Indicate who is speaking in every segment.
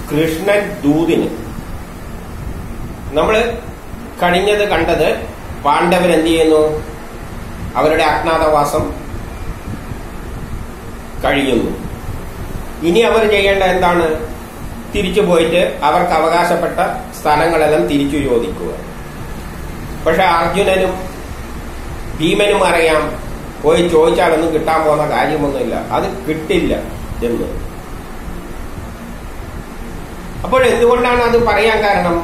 Speaker 1: കൃഷ്ണൻ ദൂതിന് നമ്മള് കഴിഞ്ഞത് കണ്ടത് പാണ്ഡവർ എന്ത് ചെയ്യുന്നു അവരുടെ അജ്ഞാതവാസം കഴിയുന്നു ഇനി അവർ ചെയ്യേണ്ട എന്താണ് തിരിച്ചു പോയിട്ട് അവർക്ക് അവകാശപ്പെട്ട സ്ഥലങ്ങളെല്ലാം തിരിച്ചു ചോദിക്കുക പക്ഷെ അർജുനനും ഭീമനും അറിയാം പോയി ചോദിച്ചാലൊന്നും കിട്ടാൻ പോകുന്ന കാര്യമൊന്നുമില്ല അത് കിട്ടില്ല എന്ന് അപ്പോൾ എന്തുകൊണ്ടാണ് അത് പറയാൻ കാരണം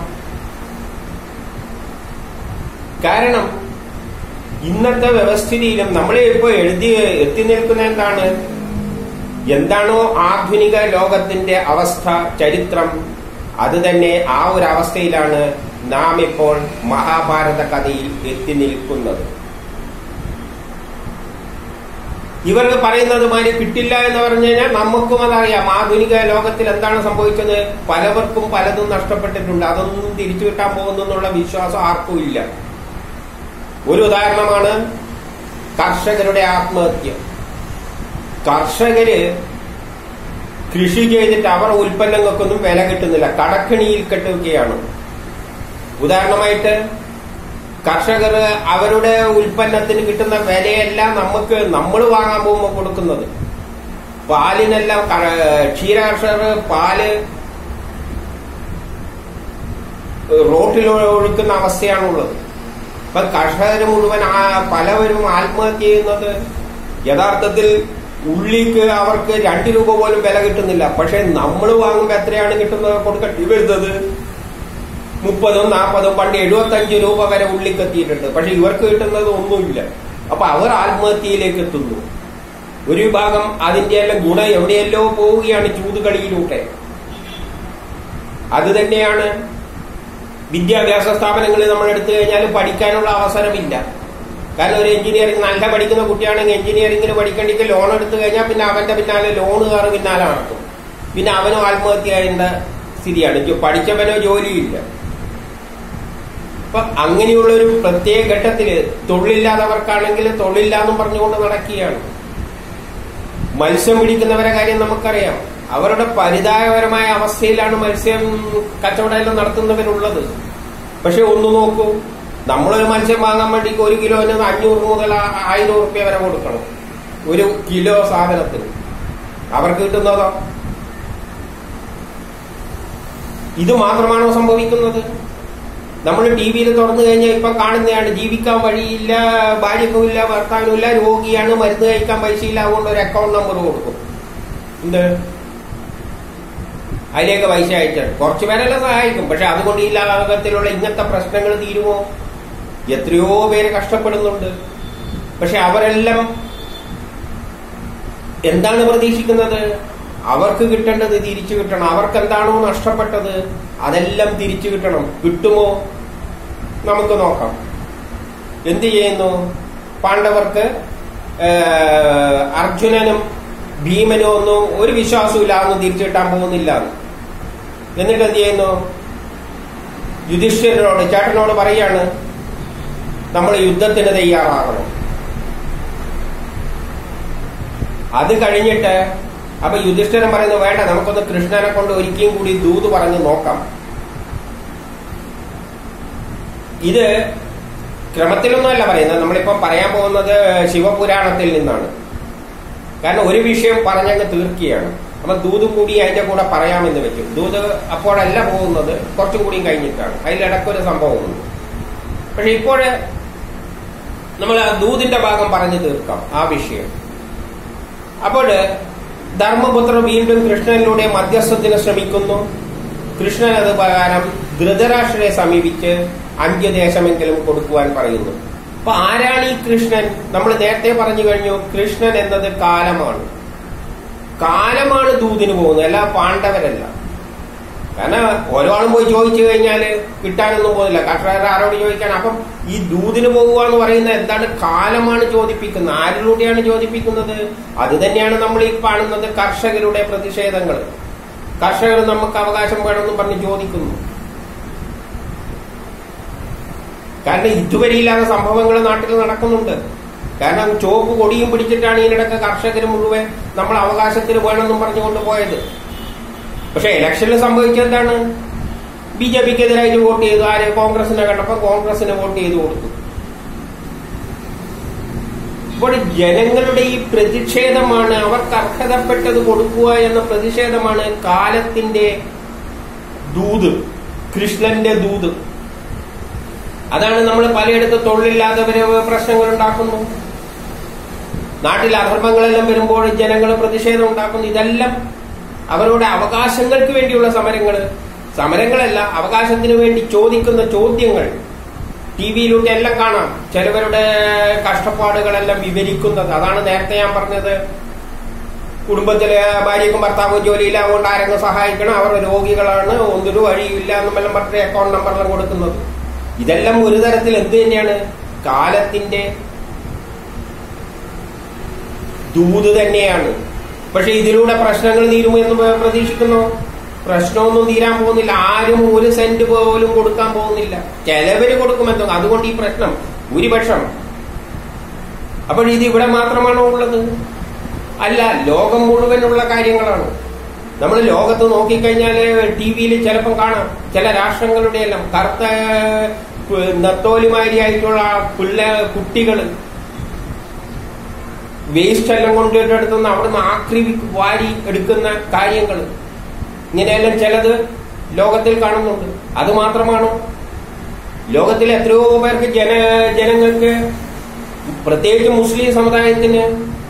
Speaker 1: കാരണം ഇന്നത്തെ വ്യവസ്ഥിതിയിലും നമ്മളെ ഇപ്പോൾ എഴുതി എത്തി നിൽക്കുന്ന എന്താണ് എന്താണോ ആധുനിക ലോകത്തിന്റെ അവസ്ഥ ചരിത്രം അത് തന്നെ ആ ഒരു അവസ്ഥയിലാണ് നാം ഇപ്പോൾ മഹാഭാരത കഥയിൽ എത്തി നിൽക്കുന്നത് ഇവർ പറയുന്നത് മാതിരി കിട്ടില്ല എന്ന് പറഞ്ഞു കഴിഞ്ഞാൽ നമുക്കും അതറിയാം ആധുനിക ലോകത്തിൽ എന്താണ് സംഭവിച്ചത് പലവർക്കും പലതും നഷ്ടപ്പെട്ടിട്ടുണ്ട് അതൊന്നും തിരിച്ചു കിട്ടാൻ പോകുന്നു എന്നുള്ള വിശ്വാസം ആർക്കും ഇല്ല ഒരു ഉദാഹരണമാണ് കർഷകരുടെ ആത്മഹത്യ കർഷകര് കൃഷി ചെയ്തിട്ട് അവർ ഉൽപ്പന്നങ്ങൾക്കൊന്നും വില കിട്ടുന്നില്ല കടക്കിണിയിൽ കെട്ടുകയാണ് ഉദാഹരണമായിട്ട് കർഷകർ അവരുടെ ഉൽപ്പന്നത്തിന് കിട്ടുന്ന വിലയെല്ലാം നമുക്ക് നമ്മൾ വാങ്ങാൻ പോകുമ്പോൾ കൊടുക്കുന്നത് പാലിനെല്ലാം ക- ക്ഷീര കർഷകർ പാല് റോട്ടിൽ ഒഴുക്കുന്ന അവസ്ഥയാണുള്ളത് അപ്പൊ കർഷകർ മുഴുവൻ ആ- പലവരും ആത്മഹത്യ ചെയ്യുന്നത് യഥാർത്ഥത്തിൽ ഉള്ളിക്ക് അവർക്ക് രണ്ട് രൂപ പോലും വില കിട്ടുന്നില്ല പക്ഷെ നമ്മൾ വാങ്ങുമ്പോൾ എത്രയാണ് കിട്ടുന്നത് കൊടുക്കേണ്ടി വരുന്നത് മുപ്പതും നാൽപ്പതും പണ്ട് എഴുപത്തഞ്ച് രൂപ വരെ ഉള്ളിക്ക് എത്തിയിട്ടുണ്ട് പക്ഷെ ഇവർക്ക് കിട്ടുന്നത് ഒന്നുമില്ല അപ്പൊ അവർ ആത്മഹത്യയിലേക്ക് എത്തുന്നു ഒരു വിഭാഗം അതിന്റെ എല്ലാം ഗുണം എവിടെയല്ലോ പോവുകയാണ് ചൂതുകളിയിലൂടെ അത് തന്നെയാണ് വിദ്യാഭ്യാസ സ്ഥാപനങ്ങളിൽ നമ്മൾ എടുത്തു കഴിഞ്ഞാൽ പഠിക്കാനുള്ള അവസരമില്ല കാരണം ഒരു എഞ്ചിനീയറിംഗ് നല്ല പഠിക്കുന്ന കുട്ടിയാണെങ്കിൽ എഞ്ചിനീയറിംഗിന് പഠിക്കണമെങ്കിൽ ലോൺ എടുത്തു കഴിഞ്ഞാൽ പിന്നെ അവന്റെ പിന്നാലെ ലോണുകാർ പിന്നാലെ നടക്കും പിന്നെ അവനും ആത്മഹത്യ ചെയ്യേണ്ട സ്ഥിതിയാണ് ജോ- പഠിച്ചവനോ ജോലിയില്ല അപ്പൊ അങ്ങനെയുള്ള ഒരു പ്രത്യേക ഘട്ടത്തില് തൊഴിലില്ലാത്തവർക്കാണെങ്കിൽ തൊഴിലില്ലാന്നും പറഞ്ഞുകൊണ്ട് നടക്കുകയാണ് മത്സ്യം പിടിക്കുന്നവരെ കാര്യം നമുക്കറിയാം അവരുടെ പരിതാപകരമായ അവസ്ഥയിലാണ് മത്സ്യം കച്ചവടം നടത്തുന്നവരുള്ളത് പക്ഷെ ഒന്ന് നോക്കൂ നമ്മളൊരു മത്സ്യം വാങ്ങാൻ വേണ്ടി ഒരു കിലോന് അഞ്ഞൂറ് മുതൽ ആ- ആയിരം റുപ്യ വരെ കൊടുക്കണം ഒരു കിലോ സാധനത്തിന് അവർക്ക് കിട്ടുന്നതോ ഇത് മാത്രമാണോ സംഭവിക്കുന്നത് നമ്മൾ ടി വിയിൽ തുറന്നു കഴിഞ്ഞാൽ ഇപ്പൊ കാണുന്നതാണ് ജീവിക്കാൻ വഴിയില്ല ഭാര്യക്കുമില്ല ഭർത്താവിനുമില്ല രോഗിയാണ് മരുന്ന് കഴിക്കാൻ പൈസയില്ല അതുകൊണ്ട് ഒരു അക്കൗണ്ട് നമ്പർ കൊടുക്കും എന്ത് അതിലേക്ക് പൈസ അയച്ചാൽ കുറച്ചു പേരെല്ലാം സഹായിക്കും പക്ഷെ അതുകൊണ്ട് ഈ ലോകത്തിലുള്ള ഇങ്ങനത്തെ പ്രശ്നങ്ങൾ തീരുമോ എത്രയോ പേര് കഷ്ടപ്പെടുന്നുണ്ട് പക്ഷെ അവരെല്ലാം എന്താണ് പ്രതീക്ഷിക്കുന്നത് അവർക്ക് കിട്ടേണ്ടത് തിരിച്ചു കിട്ടണം അവർക്ക് എന്താണോ നഷ്ടപ്പെട്ടത് അതെല്ലാം തിരിച്ചു കിട്ടണം കിട്ടുമോ നമുക്ക് നോക്കാം എന്ത് ചെയ്യുന്നു പാണ്ഡവർക്ക് ഏഹ്, അർജുനനും ഭീമനും ഒന്നും ഒരു വിശ്വാസമില്ല അതൊന്നും തിരിച്ചു കിട്ടാൻ പോകുന്നില്ല എന്ന്. എന്നിട്ട് എന്ത് ചെയ്യുന്നു യുധിഷ്ഠിരനോട് ചേട്ടനോട് പറയാണ് നമ്മൾ യുദ്ധത്തിന് തയ്യാറാകണം അത് കഴിഞ്ഞിട്ട് അപ്പൊ യുധിഷ്ഠിരൻ പറയുന്നു വേണ്ട നമുക്കൊന്ന് കൃഷ്ണനെ കൊണ്ട് ഒരിക്കലും കൂടി ദൂത് പറഞ്ഞ് നോക്കാം ഇത് ക്രമത്തിലൊന്നുമല്ല പറയുന്നത് നമ്മളിപ്പം പറയാൻ പോകുന്നത് ശിവപുരാണത്തിൽ നിന്നാണ് കാരണം ഒരു വിഷയം പറഞ്ഞങ്ങ് തീർക്കുകയാണ് അപ്പൊ ദൂതും കൂടി അതിന്റെ കൂടെ പറയാമെന്ന് വെച്ചു ദൂത് അപ്പോഴല്ല പോകുന്നത് കുറച്ചും കൂടിയും കഴിഞ്ഞിട്ടാണ് അതിലിടക്കൊരു സംഭവമുണ്ട് പക്ഷെ ഇപ്പോഴ് നമ്മൾ ആ ദൂതിന്റെ ഭാഗം പറഞ്ഞു തീർക്കാം ആ വിഷയം അപ്പോൾ ധർമ്മപുത്ര വീണ്ടും കൃഷ്ണനിലൂടെ മധ്യസ്ഥത്തിന് ശ്രമിക്കുന്നു കൃഷ്ണൻ അത് പ്രകാരം ധൃതരാഷ്ട്രയെ സമീപിച്ച് അന്ത്യദേശമെങ്കിലും കൊടുക്കുവാൻ പറയുന്നു അപ്പൊ ആരാണ് ഈ കൃഷ്ണൻ നമ്മൾ നേരത്തെ പറഞ്ഞു കഴിഞ്ഞു കൃഷ്ണൻ എന്നത് കാലമാണ് കാലമാണ് ദൂതിന് പോകുന്നത് അല്ല പാണ്ഡവരല്ല കാരണം ഓരോ ആളും പോയി ചോദിച്ചു കഴിഞ്ഞാല് കിട്ടാനൊന്നും പോകുന്നില്ല കർഷകർ ആരോട് ചോദിക്കാൻ അപ്പം ഈ ദൂതിന് പോകുക എന്ന് പറയുന്നത് എന്താണ് കാലമാണ് ചോദിപ്പിക്കുന്നത് ആരിലൂടെയാണ് ചോദിപ്പിക്കുന്നത് അത് തന്നെയാണ് നമ്മൾ ഈ കാണുന്നത് കർഷകരുടെ പ്രതിഷേധങ്ങൾ കർഷകർ നമുക്ക് അവകാശം വേണമെന്ന് പറഞ്ഞ് ചോദിക്കുന്നു കാരണം ഇതുവരെ ഇല്ലാത്ത സംഭവങ്ങൾ നാട്ടിൽ നടക്കുന്നുണ്ട് കാരണം ചോപ്പ് കൊടിയും പിടിച്ചിട്ടാണ് ഇതിനിടക്ക് കർഷകർ മുഴുവൻ നമ്മൾ അവകാശത്തിന് വേണമെന്നും പറഞ്ഞുകൊണ്ട് പോയത് പക്ഷെ ഇലക്ഷനിൽ സംഭവിച്ചത് എന്താണ് ബി ജെ പിക്ക് എതിരായിട്ട് വോട്ട് ചെയ്തു ആര് കോൺഗ്രസിനെ കണ്ടപ്പോൾ കോൺഗ്രസിന് വോട്ട് ചെയ്തു കൊടുത്തു അപ്പോൾ ജനങ്ങളുടെ ഈ പ്രതിഷേധമാണ് അവർക്ക് അർഹതപ്പെട്ടത് കൊടുക്കുക എന്ന പ്രതിഷേധമാണ് കാലത്തിന്റെ ദൂത് കൃഷ്ണന്റെ ദൂത് അതാണ് നമ്മൾ പലയിടത്ത് തൊഴിലില്ലാത്തവര് പ്രശ്നങ്ങൾ ഉണ്ടാക്കുന്നു നാട്ടിൽ അധർമ്മങ്ങളെല്ലാം വരുമ്പോൾ ജനങ്ങൾ പ്രതിഷേധം ഉണ്ടാക്കുന്നു ഇതെല്ലാം അവരുടെ അവകാശങ്ങൾക്ക് വേണ്ടിയുള്ള സമരങ്ങൾ സമരങ്ങളല്ല അവകാശത്തിന് വേണ്ടി ചോദിക്കുന്ന ചോദ്യങ്ങൾ ടി വിയിലൂടെ എല്ലാം കാണാം ചിലവരുടെ കഷ്ടപ്പാടുകളെല്ലാം വിവരിക്കുന്നത് അതാണ് നേരത്തെ ഞാൻ പറഞ്ഞത് കുടുംബത്തിലെ ഭാര്യക്കും ഭർത്താവും ജോലിയില്ല അതുകൊണ്ട് ആരെങ്കിലും സഹായിക്കണം അവർ രോഗികളാണ് ഒന്നൊരു വഴിയില്ല എന്നെല്ലാം പറഞ്ഞ അക്കൗണ്ട് നമ്പറെല്ലാം കൊടുക്കുന്നത് ഇതെല്ലാം ഒരു തരത്തിൽ എന്ത് തന്നെയാണ് കാലത്തിന്റെ ദൂത് തന്നെയാണ് പക്ഷെ ഇതിലൂടെ പ്രശ്നങ്ങൾ തീരുമോ എന്ന് പ്രതീക്ഷിക്കുന്നു പ്രശ്നമൊന്നും തീരാൻ പോകുന്നില്ല ആരും ഒരു സെന്റ് പോലും കൊടുക്കാൻ പോകുന്നില്ല ചിലവര് കൊടുക്കുമെന്നോ അതുകൊണ്ട് ഈ പ്രശ്നം ഭൂരിപക്ഷം അപ്പോൾ ഇത് ഇവിടെ മാത്രമാണോ ഉള്ളത് അല്ല ലോകം മുഴുവനുള്ള കാര്യങ്ങളാണ് നമ്മൾ ലോകത്ത് നോക്കിക്കഴിഞ്ഞാൽ ടി വിയിൽ ചിലപ്പം കാണാം ചില രാഷ്ട്രങ്ങളുടെ എല്ലാം കറുത്ത നത്തോലിമാരിയായിട്ടുള്ള പിള്ളേ കുട്ടികൾ വേസ്റ്റ് എല്ലാം കൊണ്ടുവരുന്നിടത്തുനിന്ന് അവിടുന്ന് ആക്രമി വാരി എടുക്കുന്ന കാര്യങ്ങൾ ഇങ്ങനെയെല്ലാം ചിലത് ലോകത്തിൽ കാണുന്നുണ്ട് അത് മാത്രമാണോ ലോകത്തിൽ എത്രയോ പേർക്ക് ജന ജനങ്ങൾക്ക് പ്രത്യേകിച്ച് മുസ്ലിം സമുദായത്തിന്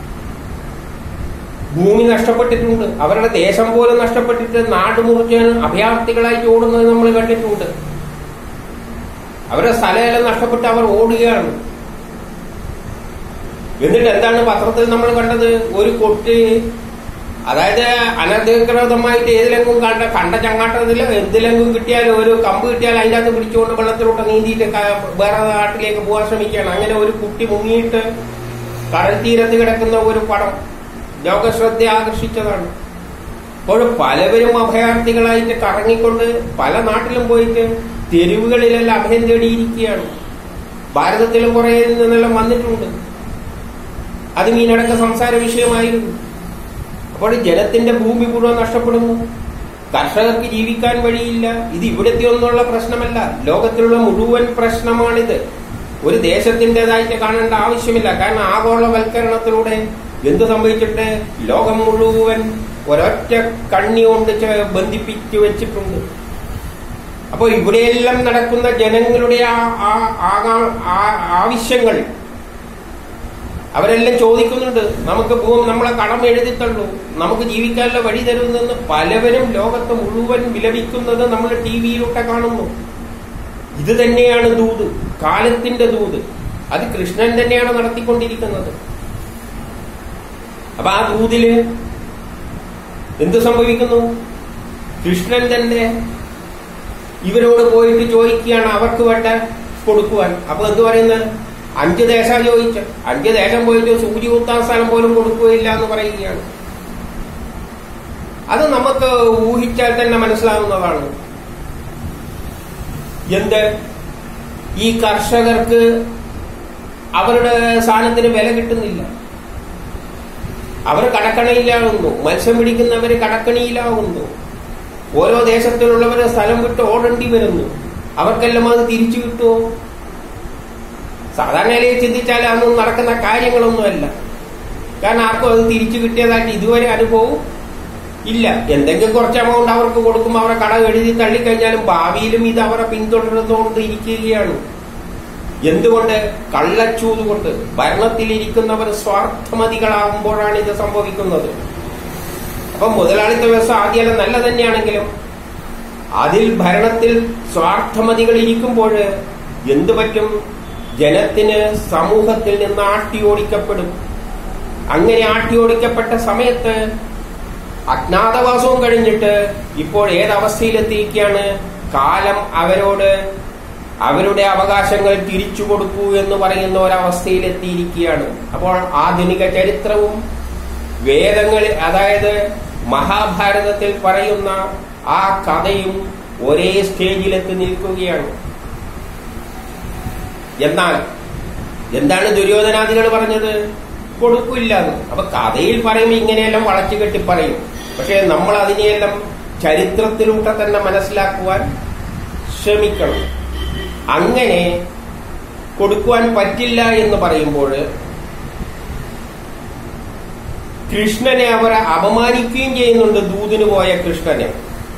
Speaker 1: ഭൂമി നഷ്ടപ്പെട്ടിട്ടുണ്ട് അവരുടെ ദേശം പോലും നഷ്ടപ്പെട്ടിട്ട് നാട് മുറിച്ച് അഭയാർത്ഥികളായിട്ട് ഓടുന്നത് നമ്മൾ കണ്ടിട്ടുണ്ട് അവരുടെ സ്ഥലമെല്ലാം നഷ്ടപ്പെട്ട് അവർ ഓടുകയാണ് എന്നിട്ട് എന്താണ് പത്രത്തിൽ നമ്മൾ കണ്ടത് ഒരു കൊട്ടി അതായത് അനധികൃതമായിട്ട് ഏതിലെങ്കും കണ്ട കണ്ട ചങ്ങാട്ടത്തിൽ എന്തിലെങ്കും കിട്ടിയാലും ഒരു കമ്പ് കിട്ടിയാൽ അതിൻ്റെ അകത്ത് പിടിച്ചുകൊണ്ട് വെള്ളത്തിലോട്ട് നീന്തിയിട്ട് വേറെ നാട്ടിലേക്ക് പോകാൻ ശ്രമിക്കുകയാണ് അങ്ങനെ ഒരു കുട്ടി മുങ്ങിയിട്ട് കടൽ തീരത്ത് കിടക്കുന്ന ഒരു പടം ലോകശ്രദ്ധ ആകർഷിച്ചതാണ് അപ്പോൾ പലവരും അഭയാർത്ഥികളായിട്ട് കറങ്ങിക്കൊണ്ട് പല നാട്ടിലും പോയിട്ട് തെരുവുകളിലെല്ലാം അഭയം തേടിയിരിക്കുകയാണ് ഭാരതത്തിലും കുറെ നിന്നെല്ലാം വന്നിട്ടുണ്ട് അത് മീനടക്ക സംസാര വിഷയമായിരുന്നു അപ്പോൾ ജലത്തിന്റെ ഭൂമി മുഴുവൻ നഷ്ടപ്പെടുന്നു കർഷകർക്ക് ജീവിക്കാൻ വഴിയില്ല ഇത് ഇവിടുത്തെ ഒന്നുള്ള പ്രശ്നമല്ല ലോകത്തിലുള്ള മുഴുവൻ പ്രശ്നമാണിത് ഒരു ദേശത്തിൻ്റെതായിട്ട് കാണേണ്ട ആവശ്യമില്ല കാരണം ആഗോളവൽക്കരണത്തിലൂടെ എന്ത് സംഭവിച്ചിട്ട് ലോകം മുഴുവൻ ഒരൊറ്റ കണ്ണി കൊണ്ട് ബന്ധിപ്പിച്ചു വെച്ചിട്ടുണ്ട് അപ്പോൾ ഇവിടെയെല്ലാം നടക്കുന്ന ജനങ്ങളുടെ ആ ആവശ്യങ്ങൾ അവരെല്ലാം ചോദിക്കുന്നുണ്ട് നമുക്ക് ഭൂമി നമ്മളെ കടം എഴുതിത്തള്ളൂ നമുക്ക് ജീവിക്കാനുള്ള വഴി തരുന്നെന്ന് പലവരും ലോകത്ത് മുഴുവൻ വിലപിക്കുന്നത് നമ്മൾ ടി വിയിലൂടെ കാണുന്നു ഇത് തന്നെയാണ് ദൂത് കാലത്തിന്റെ ദൂത് അത് കൃഷ്ണൻ തന്നെയാണ് നടത്തിക്കൊണ്ടിരിക്കുന്നത് അപ്പൊ ആ ദൂതില് എന്ത് സംഭവിക്കുന്നു കൃഷ്ണൻ തന്നെ ഇവരോട് പോയിട്ട് ചോദിക്കുകയാണ് അവർക്ക് വേണ്ട കൊടുക്കുവാൻ അപ്പൊ എന്ത് പറയുന്നത് അഞ്ച് ദേശം ചോദിച്ചു അഞ്ച് ദേശം പോയിട്ട് സൂചി കുത്താൻ സ്ഥലം പോലും കൊടുക്കുകയില്ല എന്ന് പറയുകയാണ് അത് നമുക്ക് ഊഹിച്ചാൽ തന്നെ മനസ്സിലാവുന്നതാണ് എന്ത് ഈ കർഷകർക്ക് അവരുടെ സാധനത്തിന് വില കിട്ടുന്നില്ല അവർ കടക്കണിയിലാകുന്നു മത്സ്യം പിടിക്കുന്നവര് കടക്കണിയിലാകുന്നു ഓരോ ദേശത്തിലുള്ളവര് സ്ഥലം വിട്ട് ഓടേണ്ടി വരുന്നു അവർക്കെല്ലാം അത് തിരിച്ചു കിട്ടുമോ സാധാരണ നിലയിൽ ചിന്തിച്ചാൽ അതൊന്നും നടക്കുന്ന കാര്യങ്ങളൊന്നുമല്ല കാരണം ആർക്കും അത് തിരിച്ചു കിട്ടിയതായിട്ട് ഇതുവരെ അനുഭവം ഇല്ല എന്തെങ്കിലും കുറച്ച് എമൗണ്ട് അവർക്ക് കൊടുക്കുമ്പോൾ അവരെ കട എഴുതി തള്ളിക്കഴിഞ്ഞാലും ഭാവിയിലും ഇത് അവരെ പിന്തുടർന്നുകൊണ്ട് ഇരിക്കുകയാണ് എന്തുകൊണ്ട് കള്ളച്ചൂത് കൊണ്ട് ഭരണത്തിലിരിക്കുന്നവർ സ്വാർത്ഥമതികളാകുമ്പോഴാണ് ഇത് സംഭവിക്കുന്നത് അപ്പം മുതലാളിത്ത വ്യവസ്ഥ ആദ്യം നല്ല തന്നെയാണെങ്കിലും അതിൽ ഭരണത്തിൽ സ്വാർത്ഥമതികൾ ഇരിക്കുമ്പോൾ എന്തു പറ്റും ജനത്തിന് സമൂഹത്തിൽ നിന്ന് ആട്ടിയോടിക്കപ്പെടും അങ്ങനെ ആട്ടിയോടിക്കപ്പെട്ട സമയത്ത് അജ്ഞാതവാസവും കഴിഞ്ഞിട്ട് ഇപ്പോൾ ഏതവസ്ഥയിലെത്തിയിരിക്കുകയാണ് കാലം അവരോട് അവരുടെ അവകാശങ്ങൾ തിരിച്ചു കൊടുക്കൂ എന്ന് പറയുന്ന ഒരവസ്ഥയിലെത്തിയിരിക്കുകയാണ് അപ്പോൾ ആധുനിക ചരിത്രവും വേദങ്ങൾ അതായത് മഹാഭാരതത്തിൽ പറയുന്ന ആ കഥയും ഒരേ സ്റ്റേജിലെത്തി നിൽക്കുകയാണ് എന്നാൽ എന്താണ് ദുര്യോധനാദികൾ പറഞ്ഞത് കൊടുക്കില്ല എന്ന് അപ്പൊ കഥയിൽ പറയുമ്പോൾ ഇങ്ങനെയെല്ലാം വളച്ചു കെട്ടി പറയും പക്ഷെ നമ്മൾ അതിനെയെല്ലാം ചരിത്രത്തിലൂടെ തന്നെ മനസ്സിലാക്കുവാൻ ശ്രമിക്കണം അങ്ങനെ കൊടുക്കുവാൻ പറ്റില്ല എന്ന് പറയുമ്പോൾ കൃഷ്ണനെ അവർ അപമാനിക്കുകയും ചെയ്യുന്നുണ്ട് ദൂതിന് പോയ കൃഷ്ണനെ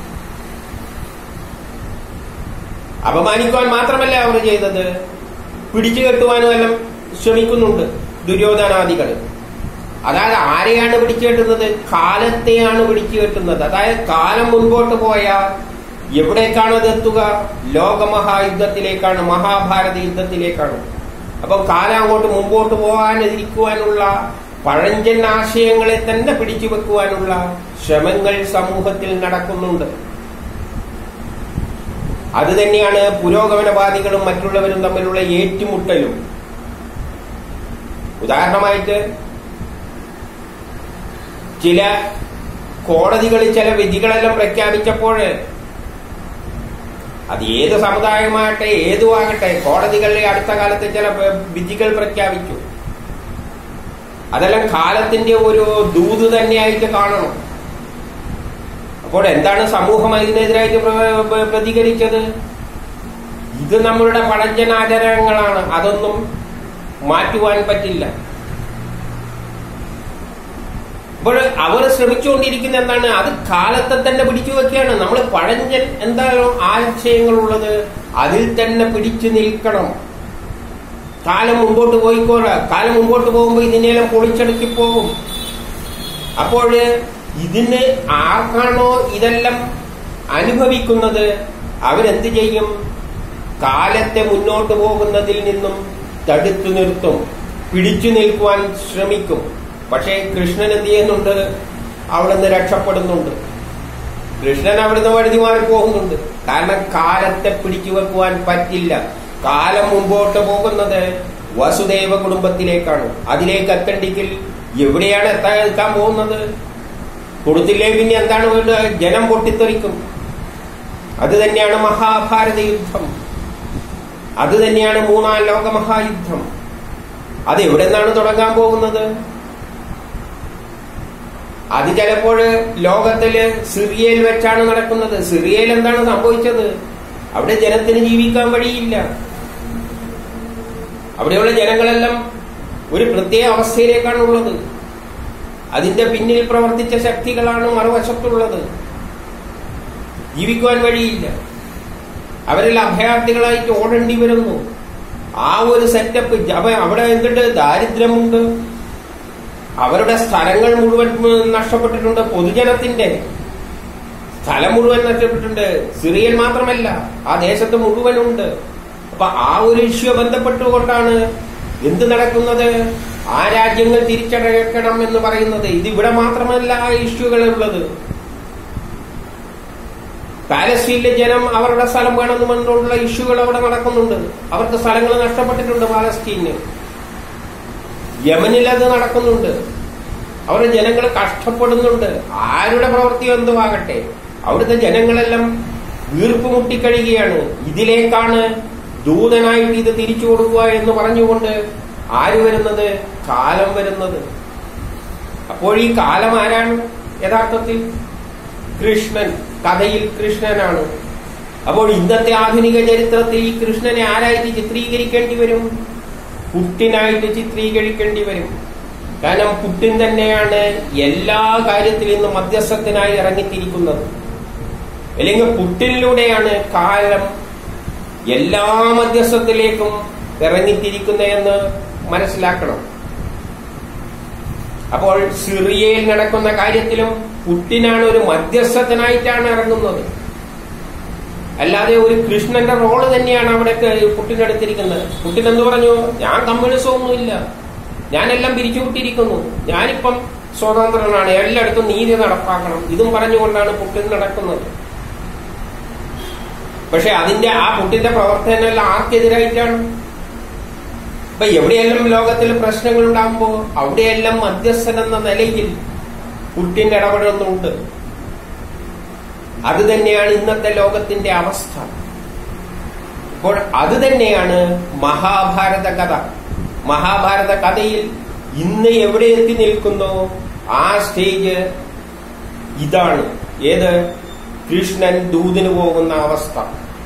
Speaker 1: അപമാനിക്കുവാൻ മാത്രമല്ല അവർ ചെയ്തത് പിടിച്ചു കെട്ടുവാനും എല്ലാം ശ്രമിക്കുന്നുണ്ട് ദുര്യോധനാദികൾ അതായത് ആരെയാണ് പിടിച്ചു കെട്ടുന്നത് കാലത്തെയാണ് പിടിച്ചു കെട്ടുന്നത് അതായത് കാലം മുൻപോട്ട് പോയാൽ എവിടേക്കാണ് അത് എത്തുക ലോകമഹായുദ്ധത്തിലേക്കാണ് മഹാഭാരത യുദ്ധത്തിലേക്കാണ് അപ്പം കാലം അങ്ങോട്ട് മുമ്പോട്ട് പോകാനിരിക്കുവാനുള്ള പഴഞ്ചൻ ആശയങ്ങളെ തന്നെ പിടിച്ചു വെക്കുവാനുള്ള ശ്രമങ്ങൾ സമൂഹത്തിൽ നടക്കുന്നുണ്ട് അത് തന്നെയാണ് പുരോഗമനവാദികളും മറ്റുള്ളവരും തമ്മിലുള്ള ഏറ്റുമുട്ടലും ഉദാഹരണമായിട്ട് ചില കോടതികളിൽ ചില വിധികളെല്ലാം പ്രഖ്യാപിച്ചപ്പോൾ അത് ഏത് സമുദായമാകട്ടെ ഏതും ആകട്ടെ കോടതികളിൽ അടുത്ത കാലത്ത് ചില വിധികൾ പ്രഖ്യാപിച്ചു അതെല്ലാം കാലത്തിന്റെ ഒരു ദൂത് തന്നെയായിട്ട് കാണണം അപ്പോൾ എന്താണ് സമൂഹം അതിനെതിരായിട്ട് പ്രതികരിച്ചത് ഇത് നമ്മളുടെ പഴഞ്ചനാചാരങ്ങളാണ് അതൊന്നും മാറ്റുവാൻ പറ്റില്ല അപ്പോൾ അവർ ശ്രമിച്ചുകൊണ്ടിരിക്കുന്ന എന്താണ് അത് കാലത്തെ തന്നെ പിടിച്ചു വെക്കുകയാണ് നമ്മൾ പഴഞ്ചൻ എന്താണോ ആശയങ്ങളുള്ളത് അതിൽ തന്നെ പിടിച്ചു നിൽക്കണം കാലം മുമ്പോട്ട് പോയിക്കോള കാലം മുമ്പോട്ട് പോകുമ്പോൾ ഇതിനെല്ലാം പൊളിച്ചടുക്കി പോകും അപ്പോൾ ഇതിന് ആർക്കാണോ ഇതെല്ലാം അനുഭവിക്കുന്നത് അവരെന്ത് ചെയ്യും കാലത്തെ മുന്നോട്ട് പോകുന്നതിൽ നിന്നും തടുത്തു നിർത്തും പിടിച്ചു നിൽക്കുവാൻ ശ്രമിക്കും പക്ഷേ കൃഷ്ണൻ എന്ത് ചെയ്യുന്നുണ്ട് അവിടെ നിന്ന് രക്ഷപ്പെടുന്നുണ്ട് കൃഷ്ണൻ അവിടുന്ന് വഴുതി മാറി പോകുന്നുണ്ട് കാരണം കാലത്തെ പിടിച്ചു വെക്കുവാൻ പറ്റില്ല കാലം മുമ്പോട്ട് പോകുന്നത് വസുദേവ കുടുംബത്തിലേക്കാണ് അതിലേക്ക് എത്തണ്ടെങ്കിൽ എവിടെയാണ് എത്താൻ എത്താൻ പോകുന്നത് കൊടുത്തില്ലേ പിന്നെ എന്താണ് വേണ്ടത് ജനം പൊട്ടിത്തെറിക്കും അത് തന്നെയാണ് മഹാഭാരത യുദ്ധം അത് തന്നെയാണ് മൂന്നാം ലോക മഹായുദ്ധം അത് എവിടെ നിന്നാണ് തുടങ്ങാൻ പോകുന്നത് അത് ചിലപ്പോൾ ലോകത്തില് സിറിയയിൽ വെച്ചാണ് നടക്കുന്നത് സിറിയയിൽ എന്താണ് സംഭവിച്ചത് അവിടെ ജനത്തിന് ജീവിക്കാൻ വഴിയില്ല അവിടെയുള്ള ജനങ്ങളെല്ലാം ഒരു പ്രത്യേക അവസ്ഥയിലേക്കാണ് ഉള്ളത് അതിന്റെ പിന്നിൽ പ്രവർത്തിച്ച ശക്തികളാണ് മറുവശത്തുള്ളത് ജീവിക്കുവാൻ വഴിയില്ല അവരെല്ലാം അഭയാർത്ഥികളായിട്ട് ഓടേണ്ടി വരുന്നു ആ ഒരു സെറ്റപ്പ് അവിടെ എന്തുണ്ട് ദാരിദ്ര്യമുണ്ട് അവരുടെ സ്ഥലങ്ങൾ മുഴുവൻ നഷ്ടപ്പെട്ടിട്ടുണ്ട് പൊതുജനത്തിന്റെ സ്ഥലം മുഴുവൻ നഷ്ടപ്പെട്ടിട്ടുണ്ട് സിറിയൻ മാത്രമല്ല ആ ദേശത്ത് മുഴുവനുണ്ട് അപ്പൊ ആ ഒരു ഇഷ്യൂ ബന്ധപ്പെട്ടുകൊണ്ടാണ് എന്ത് നടക്കുന്നത് ആ രാജ്യങ്ങൾ തിരിച്ചടക്കണം എന്ന് പറയുന്നത് ഇതിവിടെ മാത്രമല്ല ആ ഇഷ്യൂകൾ ഉള്ളത് പാലസ്തീനിലെ ജനം അവരുടെ സ്ഥലം വേണമെന്നുള്ള ഇഷ്യൂകൾ അവിടെ നടക്കുന്നുണ്ട് അവർക്ക് സ്ഥലങ്ങൾ നഷ്ടപ്പെട്ടിട്ടുണ്ട് പാലസ്തീന് യമനിൽ അത് നടക്കുന്നുണ്ട് അവരുടെ ജനങ്ങൾ കഷ്ടപ്പെടുന്നുണ്ട് ആരുടെ പ്രവൃത്തി എന്തുവാകട്ടെ അവിടുത്തെ ജനങ്ങളെല്ലാം വീർപ്പ് മുട്ടിക്കഴിയുകയാണ് ഇതിലേക്കാണ് ദൂതനായിട്ട് ഇത് തിരിച്ചു കൊടുക്കുക എന്ന് പറഞ്ഞുകൊണ്ട് ആര് വരുന്നത് കാലം വരുന്നത് അപ്പോൾ ഈ കാലം ആരാണ് യഥാർത്ഥത്തിൽ കൃഷ്ണൻ കഥയിൽ കൃഷ്ണനാണ് അപ്പോൾ ഇന്നത്തെ ആധുനിക ചരിത്രത്തിൽ ഈ കൃഷ്ണനെ ആരായിട്ട് ചിത്രീകരിക്കേണ്ടി വരും പുട്ടിനായിട്ട് ചിത്രീകരിക്കേണ്ടി വരും കാരണം പുട്ടിൻ തന്നെയാണ് എല്ലാ കാര്യത്തിൽ നിന്നും മധ്യസ്ഥത്തിനായി ഇറങ്ങിത്തിരിക്കുന്നത് അല്ലെങ്കിൽ പുട്ടിനിലൂടെയാണ് കാലം എല്ലാ മധ്യസ്ഥത്തിലേക്കും ഇറങ്ങിത്തിരിക്കുന്നതെന്ന് മനസ്സിലാക്കണം അപ്പോൾ സിറിയയിൽ നടക്കുന്ന കാര്യത്തിലും പുട്ടിനാണ് ഒരു മധ്യസ്ഥത്തിനായിട്ടാണ് ഇറങ്ങുന്നത് അല്ലാതെ ഒരു കൃഷ്ണന്റെ റോള് തന്നെയാണ് അവിടെ പുട്ടിനെടുത്തിരിക്കുന്നത് പുട്ടിൻ എന്ത് പറഞ്ഞു ഞാൻ കമ്മ്യൂണിസം ഒന്നുമില്ല ഞാനെല്ലാം പിരിച്ചുവിട്ടിരിക്കുന്നു ഞാനിപ്പം സ്വതന്ത്രനാണ് എല്ലായിടത്തും നീതി നടപ്പാക്കണം ഇതും പറഞ്ഞുകൊണ്ടാണ് പുട്ടിൻ നടക്കുന്നത് പക്ഷെ അതിന്റെ ആ പുട്ടിന്റെ പ്രവർത്തനം ആർക്കെതിരായിട്ടാണ് ഇപ്പൊ എവിടെയെല്ലാം ലോകത്തിൽ പ്രശ്നങ്ങൾ ഉണ്ടാകുമ്പോൾ അവിടെയെല്ലാം മധ്യസ്ഥൻ എന്ന നിലയിൽ പുട്ടിൻ ഇടപെടുന്നുണ്ട് അത് തന്നെയാണ് ഇന്നത്തെ ലോകത്തിന്റെ അവസ്ഥ അപ്പോൾ അത് തന്നെയാണ് മഹാഭാരത കഥ മഹാഭാരത കഥയിൽ ഇന്ന് എവിടെ എത്തി നിൽക്കുന്നോ ആ സ്റ്റേജ് ഇതാണ് ഏത് കൃഷ്ണൻ ദൂതിന് പോകുന്ന അവസ്ഥ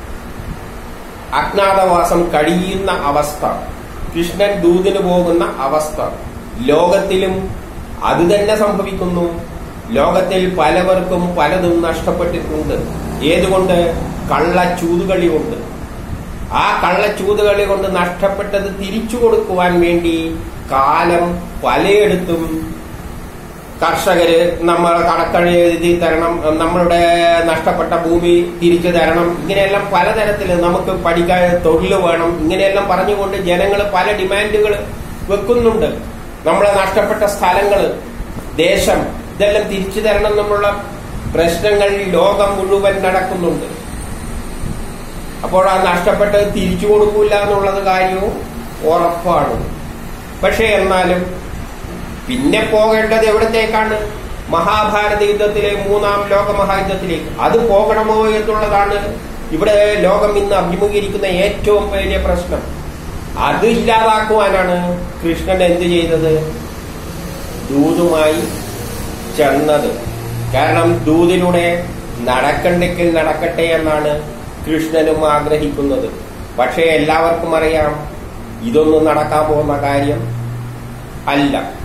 Speaker 1: അജ്ഞാതവാസം കഴിയുന്ന അവസ്ഥ കൃഷ്ണൻ ദൂതിന് പോകുന്ന അവസ്ഥ ലോകത്തിലും അത് തന്നെ സംഭവിക്കുന്നു ലോകത്തിൽ പലവർക്കും പലതും നഷ്ടപ്പെട്ടിട്ടുണ്ട് ഏതുകൊണ്ട് കള്ളച്ചൂതുകളി കൊണ്ട് ആ കള്ളച്ചൂതുകളി കൊണ്ട് നഷ്ടപ്പെട്ടത് തിരിച്ചു കൊടുക്കുവാൻ വേണ്ടി കാലം പലയിടത്തും കർഷകര് നമ്മൾ കണക്കെഴുതി തരണം നമ്മളുടെ നഷ്ടപ്പെട്ട ഭൂമി തിരിച്ചു തരണം ഇങ്ങനെയെല്ലാം പലതരത്തിൽ നമുക്ക് പഠിക്കാൻ തൊഴിൽ വേണം ഇങ്ങനെയെല്ലാം പറഞ്ഞുകൊണ്ട് ജനങ്ങൾ പല ഡിമാൻഡുകൾ വെക്കുന്നുണ്ട് നമ്മളെ നഷ്ടപ്പെട്ട സ്ഥലങ്ങൾ ദേശം ഇതെല്ലാം തിരിച്ചു തരണം എന്നുള്ള പ്രശ്നങ്ങൾ ലോകം മുഴുവൻ നടക്കുന്നുണ്ട് അപ്പോൾ ആ നഷ്ടപ്പെട്ടത് തിരിച്ചു കൊടുക്കൂല എന്നുള്ളത് കാര്യവും ഉറപ്പാണ് പക്ഷെ എന്നാലും പിന്നെ പോകേണ്ടത് എവിടത്തേക്കാണ് മഹാഭാരത യുദ്ധത്തിലെ മൂന്നാം ലോക മഹായുദ്ധത്തിലേക്ക് അത് പോകണമോ എന്നുള്ളതാണ് ഇവിടെ ലോകം ഇന്ന് അഭിമുഖീകരിക്കുന്ന ഏറ്റവും വലിയ പ്രശ്നം അത് ഇല്ലാതാക്കുവാനാണ് കൃഷ്ണൻ എന്ത് ചെയ്തത് ദൂതുമായി ചെന്നത് കാരണം ദൂതിലൂടെ നടക്കണ്ടെങ്കിൽ നടക്കട്ടെ എന്നാണ് കൃഷ്ണനും ആഗ്രഹിക്കുന്നത് പക്ഷേ എല്ലാവർക്കും അറിയാം ഇതൊന്നും നടക്കാൻ പോകുന്ന കാര്യം അല്ല